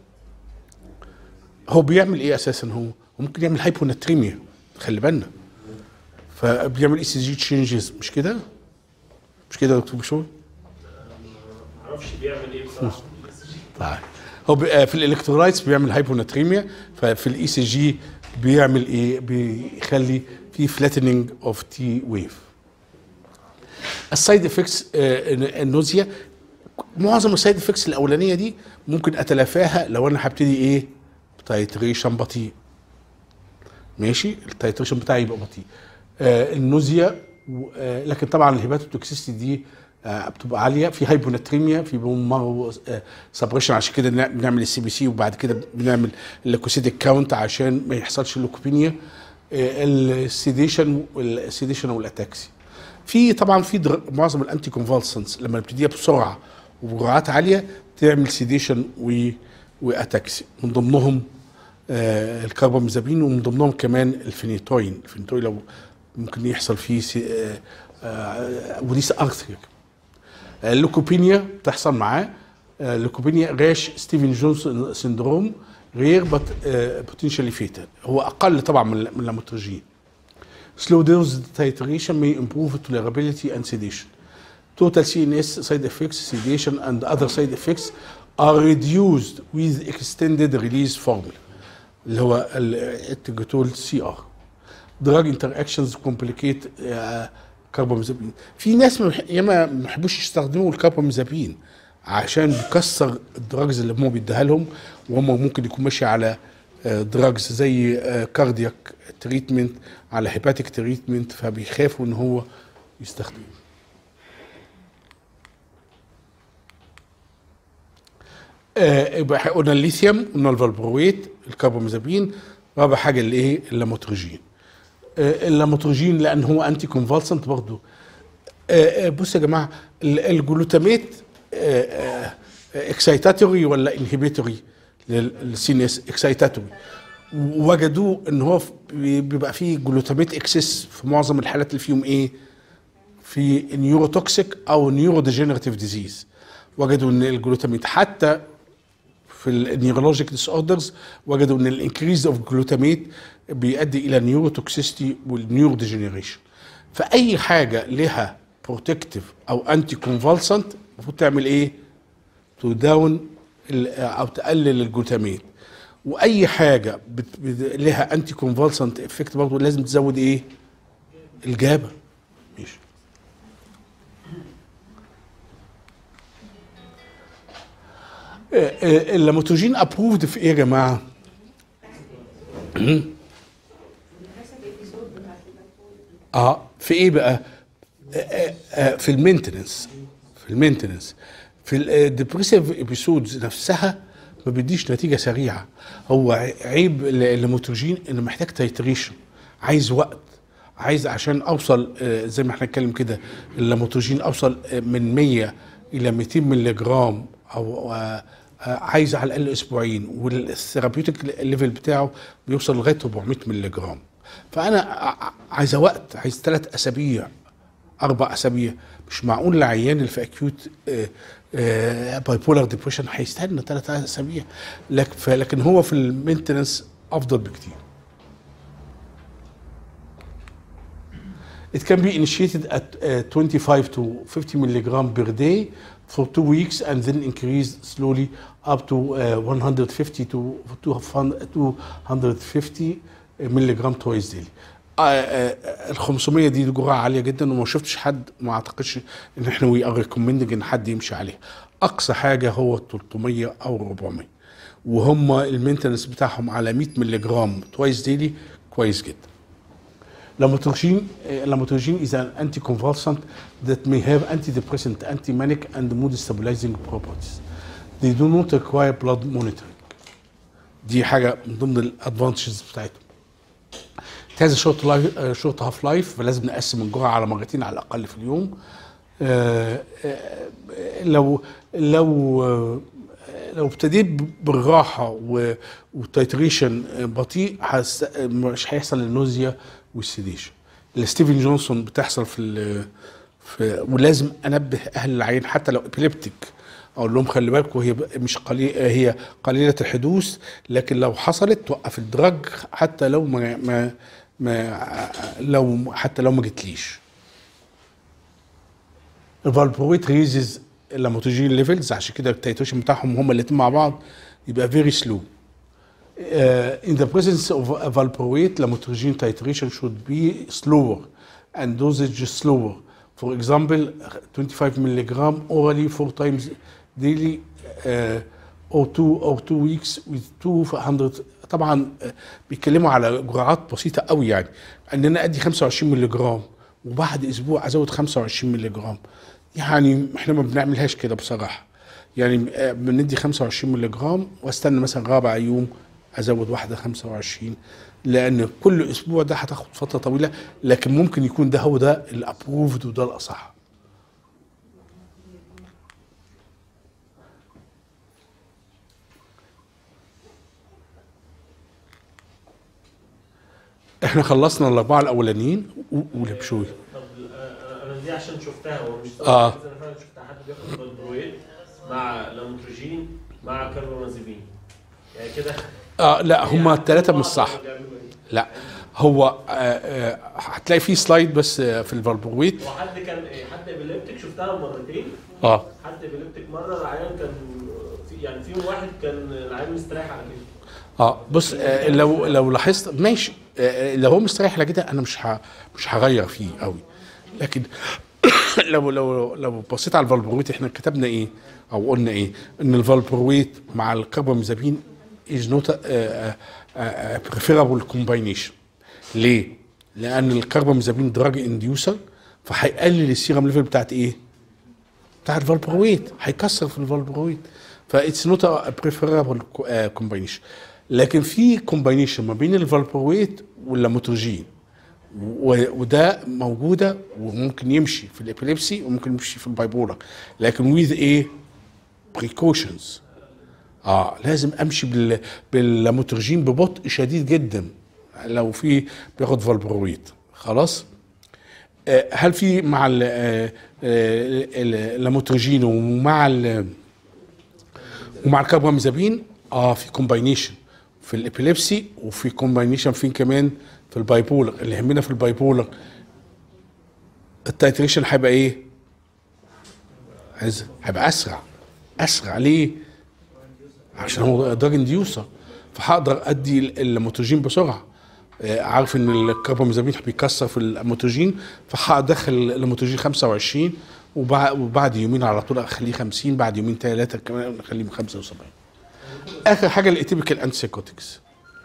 هو بيعمل ايه اساسا هو هو ممكن يعمل هايبوناتريميا خلي بالنا فبيعمل اي سي جي تشينجز مش كده مش كده يا دكتور بشوي معرفش بيعمل ايه بصراحه طيب هو بي- في الالكترولايتس بيعمل هايبوناتريميا ففي الاي سي جي بيعمل ايه بيخلي في فلاتننج اوف تي ويف السايد افكتس النوزيا معظم السايد افكتس الاولانيه دي ممكن اتلافاها لو انا هبتدي ايه تايتريشن بطيء ماشي التايتريشن بتاعي يبقى بطيء آه النوزيا و- آه لكن طبعا الهيباتوتوكسيستي دي آه بتبقى عاليه في هايبوناتريميا في بومارو آه سبريشن عشان كده بنع- بنعمل السي بي سي وبعد كده بنعمل الليكوسيديك كاونت عشان ما يحصلش اللوكوبينيا آه السيديشن والسيديشن والاتاكسي في طبعا في در... معظم الانتي كونفالسنس لما نبتديها بسرعه وبجرعات عاليه تعمل سيديشن و... واتاكسي من ضمنهم آه الكربامازابين ومن ضمنهم كمان الفينيتوين الفينيتوين لو ممكن يحصل فيه سي... آه آه وديس ارثريك اللوكوبينيا بتحصل معاه آه، اللوكوبينيا راش ستيفن جونز سندروم غير بت بوتنشالي فيتال هو اقل طبعا من من اللاموترجين Slow dose titration may improve tolerability and sedation. Total CNS side effects, sedation, and other side effects are reduced with extended release formula اللي هو التجتول سي ار. Drug interactions complicate uh, كربامازابين. في ناس ما بيح- ياما ما بيحبوش يستخدموا الكربامازابين عشان بيكسر الدراجز اللي هم بيديها لهم وهم ممكن يكون ماشي على دراجز زي كاردياك تريتمنت على هيباتيك تريتمنت فبيخافوا ان هو يستخدم آه، يبقى إحنا قلنا الليثيوم قلنا الفالبرويت الكربامازابين رابع حاجه الايه اللاموتروجين آه، اللاموتروجين لان هو انتي كونفالسنت برضه آه، آه، بصوا يا جماعه ال- الجلوتاميت اكسايتاتوري ولا انهبيتوري للسينيس اكسايتاتوري وجدوه ان هو في- بيبقى فيه جلوتاميت اكسس في معظم الحالات اللي فيهم ايه في نيوروتوكسيك او نيورو ديجنراتيف ديزيز وجدوا ان الجلوتاميت حتى في النيورولوجيك ديس اوردرز وجدوا ان الانكريز اوف جلوتاميت بيؤدي الى نيوروتوكسيستي والنيورو ديجنريشن فاي حاجه لها بروتكتيف او انتي كونفالسنت المفروض تعمل ايه؟ تو داون او تقلل الجلوتاميت واي حاجه بت بت لها انتي كونفالسنت افكت برضه لازم تزود ايه؟ الجابه ماشي آه، آه، اللاموتوجين ابروفد في ايه يا جماعه؟ اه في ايه بقى؟ آه، آه، آه، في المينتننس في المينتننس في الديبريسيف ابيسودز نفسها ما بيديش نتيجه سريعه هو عيب ال- اللاموتوجين انه محتاج تايتريشن عايز وقت عايز عشان اوصل آه، زي ما احنا نتكلم كده اللاموتوجين اوصل آه، من 100 الى 200 مللي جرام او آه، آه، عايز على الاقل اسبوعين والثيرابيوتيك ليفل بتاعه بيوصل لغايه 400 مللي جرام فانا ع- ع- عايزه وقت عايز ثلاث اسابيع اربع اسابيع مش معقول العيان اللي في اكيوت باي بولار ديبريشن هيستنى ثلاث اسابيع لكن لكن هو في المينتنس افضل بكتير It can be initiated at uh, 25 to 50 milligram per day for two weeks and then increased slowly up to uh, 150 to 250 milligram twice daily. ال 500 دي جرعه عاليه جدا وما شفتش حد ما اعتقدش ان احنا وي ار ريكومندنج ان حد يمشي عليها. اقصى حاجه هو 300 او 400 وهم المينتنس بتاعهم على 100 مللي جرام توايس ديلي كويس جدا. Lamotrigine, uh, lamotrigine is an anticonvulsant that may have antidepressant, anti-manic, and mood stabilizing properties. They do not require blood monitoring. دي حاجة من ضمن الادفانتجز بتاعتهم. It has a short life, uh, short half life فلازم نقسم الجرعة على مرتين على الأقل في اليوم. آه، آه، لو لو آه، لو ابتديت بالراحه و- والتيتريشن بطيء هس- مش هيحصل النوزيا والسيديشن الستيفن جونسون بتحصل في, ال- في ولازم انبه اهل العين حتى لو ابيليبتيك اقول لهم خلي بالكم هي ب- مش قليل هي قليله الحدوث لكن لو حصلت توقف الدرج حتى لو ما, ما, ما لو حتى لو ما جتليش الفالبرويت ريزز اللاموتوجين ليفلز عشان كده التيتوشن بتاعهم هما الاتنين مع بعض يبقى فيري سلو uh, in the presence of a valproate, lamotrigine titration should be slower and dosage slower. For example, 25 milligram orally four times daily uh, or two or two weeks with 200 طبعا آه، بيتكلموا على جرعات بسيطه قوي يعني ان انا ادي 25 مللي جرام وبعد اسبوع ازود 25 مللي جرام يعني احنا ما بنعملهاش كده بصراحه يعني آه، بندي 25 مللي جرام واستنى مثلا رابع يوم ازود واحده 25 لان كل اسبوع ده هتاخد فتره طويله لكن ممكن يكون ده هو ده الابروفد وده الاصح احنا خلصنا الاربعه الاولانيين و- ولبشوي طب آه، انا دي عشان شفتها هو مش آه. انا فعلا شفتها حد بياخد بالبرويد مع لاموتروجين مع كاربامازيبين يعني كده اه لا هما الثلاثه مش صح بيعملوا إيه؟ لا هو آه، آه، هتلاقي في سلايد بس آه، في الفالبرويت هو حد كان إيه، حد ابيليبتيك شفتها مرتين اه حد ابيليبتيك مره العيان كان في يعني فيهم واحد كان العيان مستريح على كده اه بص آه لو لو لاحظت ماشي آه لو هو مستريح على كده انا مش ه... مش هغير فيه قوي لكن لو لو لو بصيت على الفالبرويت احنا كتبنا ايه او قلنا ايه ان الفالبرويت مع الكربامازابين از نوت بريفيرابل كومباينيشن ليه؟ لان الكربامازابين دراج انديوسر فهيقلل السيرم ليفل بتاعت ايه؟ بتاع الفالبرويت هيكسر في الفالبرويت فاتس نوت بريفيرابل كومباينيشن لكن في كومباينيشن ما بين الفالبرويت واللاموتروجين و- وده موجوده وممكن يمشي في الابيليبسي وممكن يمشي في البايبولر لكن ويز ايه بريكوشنز اه لازم امشي بال باللاموترجين ببطء شديد جدا لو في بياخد فالبرويت خلاص آه هل في مع ال- آه، آه، اللاموترجين ومع ال- ومع الكربامازابين اه في كومباينيشن في الابيليبسي وفي كومباينيشن فين كمان في البايبولر اللي يهمنا في البايبولر التايتريشن هيبقى ايه؟ عايز هيبقى اسرع اسرع ليه؟ عشان هو دراج انديوسر فهقدر ادي الموتوجين بسرعه آه، عارف ان الكربامازابين بيكسر في الموتوجين فهدخل الموتوجين 25 وبع- وبعد يومين على طول اخليه 50 بعد يومين ثلاثه كمان اخليه 75 اخر حاجه الاتيبيكال انتسيكوتكس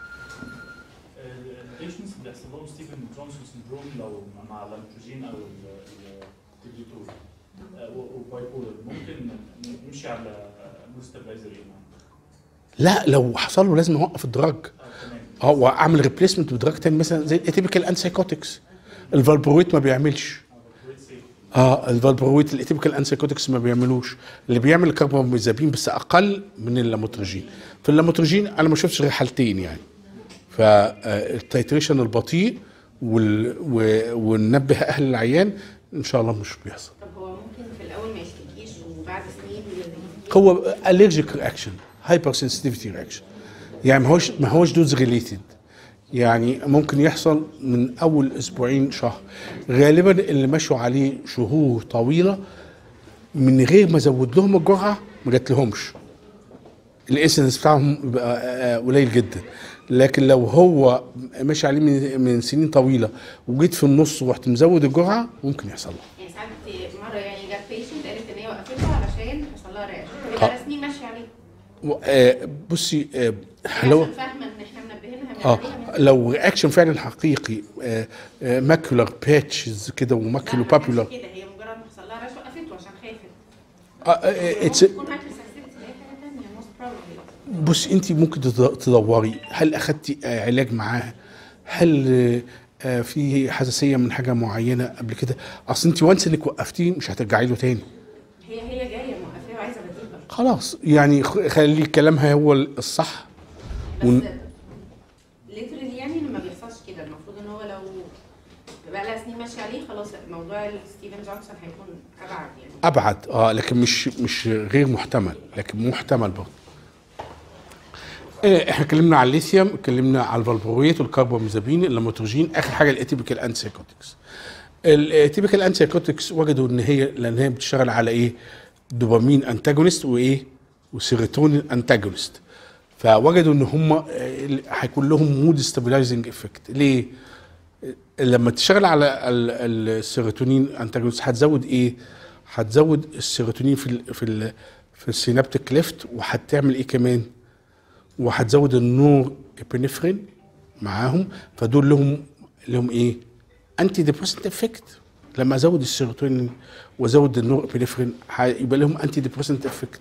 البيشنتس بيحصل لهم ستيفن جونسون سندروم لو مع الانتروجين او التبليتور وباي بولر ممكن نمشي على موستابلايزر يعني لا لو حصل له لازم اوقف الدراج اه تمام اه واعمل ريبليسمنت بدراج تاني مثلا زي الاتيبيكال انسايكوتكس الفالبرويت ما بيعملش اه الفالبرويت الاتيبيكال انسايكوتكس ما بيعملوش اللي بيعمل الكربامازابين بس اقل من اللاموترجين في اللاموترجين انا ما شفتش غير حالتين يعني فالتيتريشن البطيء وال... و... وننبه اهل العيان ان شاء الله مش بيحصل طب هو ممكن في الاول ما يشتكيش وبعد سنين هو الرجيك رياكشن هايبر سنسيتيفيتي رياكشن يعني ما هوش ما هوش دوز ريليتد يعني ممكن يحصل من اول اسبوعين شهر غالبا اللي مشوا عليه شهور طويله من غير ما ازود لهم الجرعه ما جات لهمش الانسنس بتاعهم بيبقى آه، قليل جدا لكن لو هو ماشي عليه من من سنين طويله وجيت في النص ورحت مزود الجرعه ممكن يحصل له يعني ساعات مره يعني جت بيشنت قالت ان هي وقفتها علشان حصل لها رياكشن آه. بقى سنين ماشيه عليه و- آه، بصي آه، لو عشان فاهمه ان احنا منبهينها من اه عليها لو رياكشن فعلا حقيقي ماكولار باتشز كده وماكيولو لا، ما كانش بابيولار كده هي مجرد ما حصل لها رش وقفته عشان خافت اتس ممكن تكون هايبرسنسيتيفيتي اللي هي حاجه ثانيه موست بروبلي بص انت ممكن تد- تدوري هل اخدتي آه، علاج معاه هل آه، آه، في حساسيه من حاجه معينه قبل كده اصل انت وانس انك وقفتيه مش هترجعي له تاني هي هي جايه موقفاه وعايزه بديل خلاص يعني خ- خلي كلامها هو الصح ون- بس ليترالي يعني ما بيحصلش كده المفروض ان هو لو بقى لها سنين ماشيه عليه خلاص موضوع ستيفن جونسون هيكون ابعد يعني ابعد اه لكن مش مش غير محتمل لكن محتمل برضه آه، احنا اتكلمنا على الليثيوم اتكلمنا على الفالبرويت والكربامازابين اللاموتروجين اخر حاجه الاتيبيكال انسايكوتكس الاتيبيكال انسايكوتكس وجدوا ان هي لان هي بتشتغل على ايه دوبامين انتاجونست وايه وسيروتونين انتاجونست فوجدوا ان هم هيكون لهم مود ستابلايزنج افكت ليه لما تشتغل على ال- ال- السيروتونين انتاجونست هتزود ايه هتزود السيروتونين في ال في ال في السينابتيك كليفت وهتعمل ايه كمان وهتزود النور ابنفرين معاهم فدول لهم لهم ايه انتي ديبريسنت افكت لما ازود السيروتونين وازود النور ابنفرين هيبقى لهم انتي ديبريسنت افكت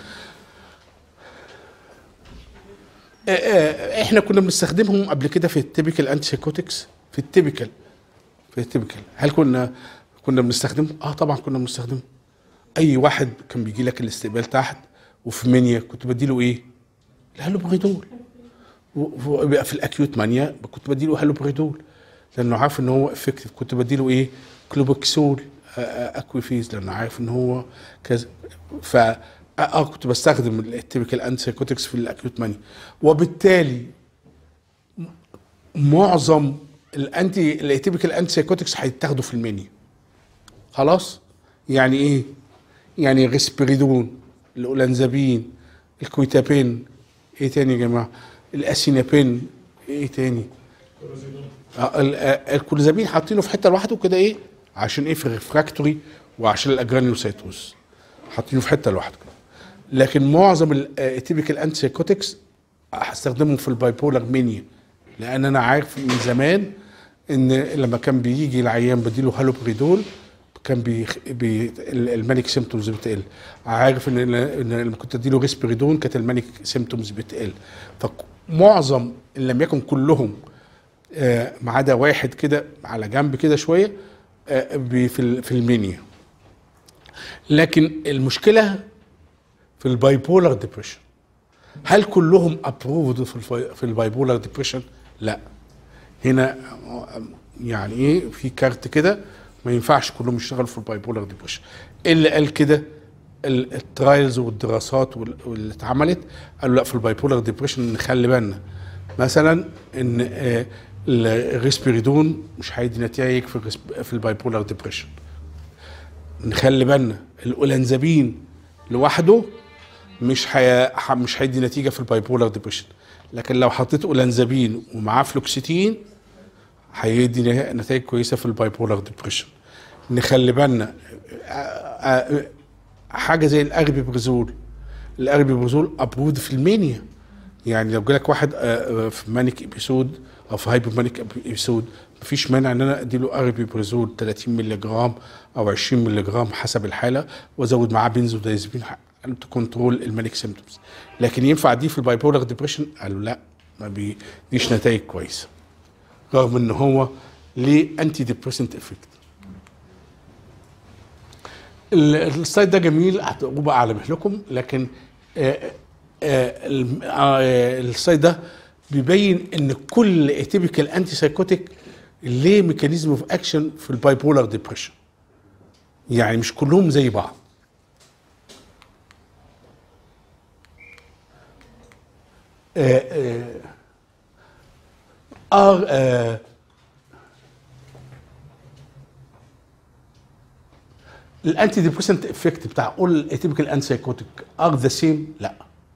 احنا كنا بنستخدمهم قبل كده في التيبيكال انتي سايكوتكس في التيبيكال في التيبيكال هل كنا كنا بنستخدمه اه طبعا كنا بنستخدمه اي واحد كان بيجي لك الاستقبال تحت وفي منيا كنت بديله ايه الهالوبريدول و- وبقى في الاكيوت مانيا كنت بديله هالوبريدول لانه عارف ان هو افكتيف كنت بديله ايه كلوبوكسول آه، آه، اكويفيز لانه عارف ان هو كذا ف اه كنت بستخدم التيبيكال انتي في الاكيوت مانيا وبالتالي معظم الانتي الاتيبيكال انتي سايكوتكس هيتاخدوا في المنيا خلاص يعني ايه يعني غسبريدون الاولانزابين الكويتابين ايه تاني يا جماعه الاسينابين ايه تاني آه، ال- آه، الكولوزابين حاطينه في حته لوحده كده ايه عشان ايه في الريفراكتوري وعشان الاجرانيوسايتوز حاطينه في حته لوحده كده لكن معظم الاتيبيكال انتي سايكوتكس هستخدمهم في البايبولار مانيا لان انا عارف من زمان ان لما كان بيجي العيان بديله هالوبريدول كان بي بي ال- المانيك سيمتومز بتقل عارف ان ان لما كنت اديله ريسبيريدون كانت المانيك سيمتومز بتقل فمعظم ان لم يكن كلهم آه، ما عدا واحد كده على جنب كده شويه آه، بي- في ال- في المنيا لكن المشكله في البايبولار ديبريشن هل كلهم ابروفد في الفي- في البايبولار ديبريشن لا هنا يعني ايه في كارت كده ما ينفعش كلهم يشتغلوا في البايبولار ديبريشن اللي قال كده ال- الترايلز والدراسات وال- واللي اتعملت قالوا لا في البايبولار ديبريشن نخلي بالنا مثلا ان آه، الريسبيريدون مش هيدي نتائج في الريسب- في البايبولار ديبريشن نخلي بالنا الاولانزابين لوحده مش حي... ح- مش هيدي نتيجه في البايبولار ديبريشن لكن لو حطيت اولانزابين ومعاه فلوكسيتين هيدي نه- نتائج كويسه في البايبولار ديبريشن نخلي بالنا آه، آه، حاجه زي الاربيبرازول الاربيبرازول ابرود في المانيا يعني لو جالك واحد آه، آه، في مانيك ابيسود او في هايبر مانيك ابيسود مفيش مانع ان انا اديله اربيبرازول 30 مللي جرام او 20 مللي جرام حسب الحاله وازود معاه بنزودايزبين تو كنترول المانيك سيمتومز لكن ينفع دي في البايبولار ديبريشن قالوا لا ما بيديش نتائج كويسه رغم ان هو ليه انتي ديبريسنت افكت السلايد ده جميل هتبقوا اعلمه لكم لكن آه، آه، الم- آه، السلايد ده بيبين ان كل اتيبيكال انتي سايكوتيك ليه ميكانيزم اوف اكشن في البايبولار ديبريشن يعني مش كلهم زي بعض آه، آه، ار آه، الانتي ديبريسنت افكت بتاع اول اتيبيكال انتي سايكوتيك ار ذا سيم لا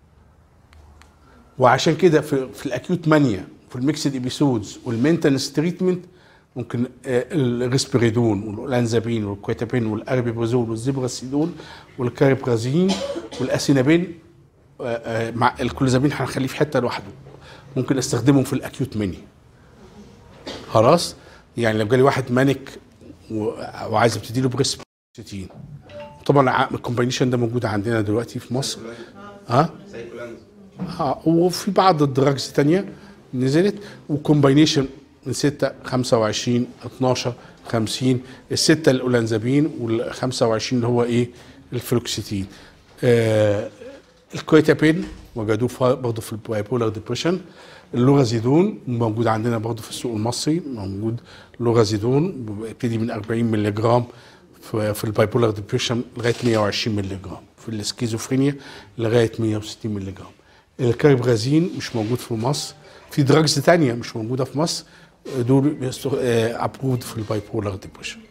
وعشان كده في في الاكيوت مانيا في الميكسد ابيسودز والمينتنس تريتمنت ممكن آه، الريسبيريدون والانزابين والكويتابين والاربيبازول والزيبراسيدول والكاريبرازين والاسينابين آه، آه، مع الكلوزابين هنخليه في حته لوحده ممكن استخدمهم في الاكيوت مانيا خلاص يعني لو جالي واحد مانك و- وعايز ابتدي له بريسبيتين طبعا ع- الكومباينيشن ده موجود عندنا دلوقتي في مصر ها اه وفي بعض الدراجز تانية نزلت وكومباينيشن من 6 25 12 50 الستة الاولانزابين وال 25 اللي هو ايه الفلوكسيتين آه الكويتابين وجدوه ف- برضه في البايبولار ديبريشن اللورازيدون موجود عندنا برضه في السوق المصري موجود لورازيدون بيبتدي من 40 مللي جرام في, في البايبولار ديبريشن لغايه 120 مللي جرام في السكيزوفرينيا لغايه 160 مللي جرام الكاربرازين مش موجود في مصر في دراجز تانية مش موجوده في مصر دول ابرود في البايبولار ديبريشن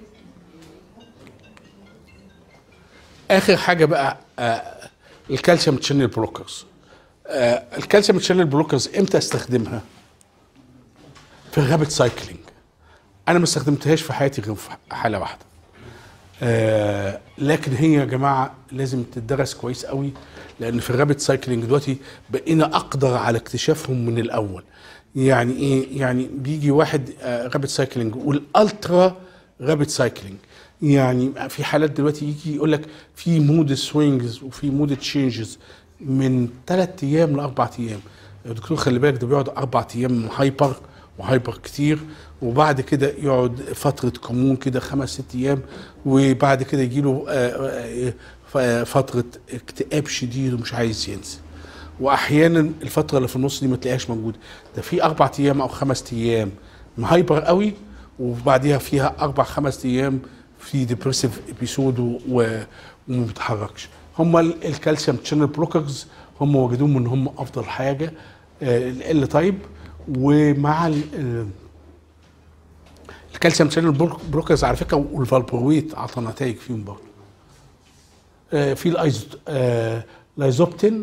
اخر حاجه بقى آه الكالسيوم تشانل بلوكرز آه الكالسيوم تشانل بلوكرز امتى استخدمها في الرابت سايكلينج انا ما استخدمتهاش في حياتي غير في حاله واحده آه لكن هي يا جماعه لازم تدرس كويس قوي لان في الرابت سايكلينج دلوقتي بقينا اقدر على اكتشافهم من الاول يعني ايه يعني بيجي واحد آه رابت سايكلينج والالترا رابت سايكلينج يعني في حالات دلوقتي يجي يقول لك في مود سوينجز وفي مود تشينجز من ثلاث ايام لاربع ايام الدكتور خلي بالك ده بيقعد اربع ايام هايبر وهايبر كتير وبعد كده يقعد فترة كمون كده خمس ست أيام وبعد كده يجي له فترة اكتئاب شديد ومش عايز ينسى وأحيانا الفترة اللي في النص دي ما تلاقيهاش موجودة ده في أربع أيام أو خمس أيام هايبر قوي وبعديها فيها أربع خمس أيام في ديبريسيف ابيسود وما بيتحركش هم الكالسيوم تشانل بلوكرز هم وجدوهم ان هم افضل حاجه ال تايب ومع ال- الكالسيوم شانل بلوكرز على فكره والفالبرويت اعطى نتائج فيهم برضه آه، في الايزو آه، لايزوبتين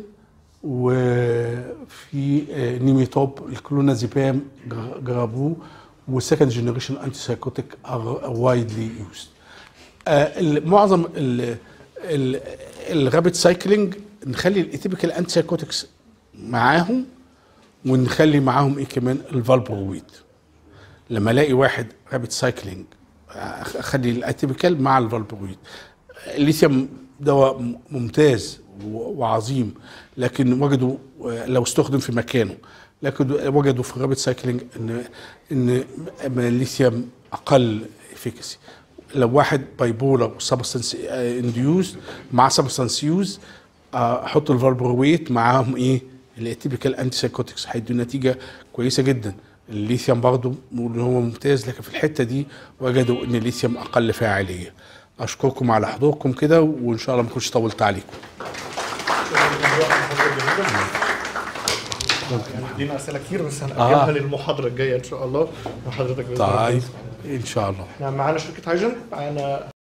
وفي آه، نيميتوب الكلونازيبام جر- جربوه والسكند جنريشن انتي سايكوتيك ار وايدلي يوزد معظم ال- ال- الرابت سايكلينج نخلي الاتيبيكال انتي سايكوتكس معاهم ونخلي معاهم ايه كمان الفالبرويت لما الاقي واحد رابت سايكلينج اخلي الاتيبيكال مع الفالبرويد الليثيوم دواء م- ممتاز و- وعظيم لكن وجدوا آه، لو استخدم في مكانه لكن وجدوا في الرابط سايكلينج ان ان م- الليثيوم اقل افيكاسي لو واحد بايبولر سبستانس انديوز مع سبستانس يوز احط الفالبرويت معاهم ايه الاتيبيكال انتي سايكوتكس هيدوا نتيجه كويسه جدا الليثيوم برضه بنقول ان هو ممتاز لكن في الحته دي وجدوا ان الليثيوم اقل فاعليه اشكركم على حضوركم كده وان شاء الله ما كنتش طولت عليكم يعني لينا اسئله كتير بس هنأجلها للمحاضره الجايه ان شاء الله وحضرتك بإذن الله. طيب ان شاء الله نعم معانا شركه هايجن معانا